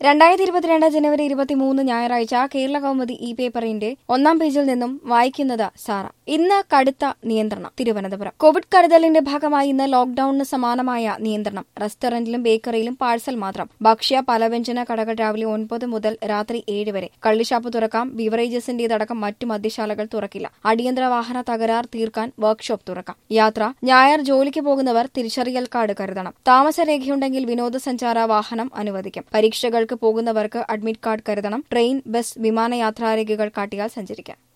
രണ്ടായിരത്തി ഇരുപത്തിരണ്ട് ജനുവരി ഇരുപത്തിമൂന്ന് ഞായറാഴ്ച കേരള കൗമുദി ഇ പേപ്പറിന്റെ ഒന്നാം പേജിൽ നിന്നും വായിക്കുന്നത് സാറ ഇന്ന് കടുത്ത നിയന്ത്രണം തിരുവനന്തപുരം കോവിഡ് കരുതലിന്റെ ഭാഗമായി ഇന്ന് ലോക്ഡൌണിന് സമാനമായ നിയന്ത്രണം റെസ്റ്റോറന്റിലും ബേക്കറിയിലും പാഴ്സൽ മാത്രം ഭക്ഷ്യ പലവ്യഞ്ജന കടകൾ രാവിലെ ഒൻപത് മുതൽ രാത്രി ഏഴ് വരെ കള്ളിഷാപ്പ് തുറക്കാം ബിവറേജസിന്റേതടക്കം മറ്റു മദ്യശാലകൾ തുറക്കില്ല അടിയന്തര വാഹന തകരാർ തീർക്കാൻ വർക്ക്ഷോപ്പ് തുറക്കാം യാത്ര ഞായർ ജോലിക്ക് പോകുന്നവർ തിരിച്ചറിയൽ കാർഡ് കരുതണം താമസരേഖയുണ്ടെങ്കിൽ വിനോദസഞ്ചാര വാഹനം അനുവദിക്കും പരീക്ഷകൾക്ക് പോകുന്നവർക്ക് അഡ്മിറ്റ് കാർഡ് കരുതണം ട്രെയിൻ ബസ് വിമാനയാത്രാരേഖകൾ കാട്ടിയാൽ സഞ്ചരിക്കാം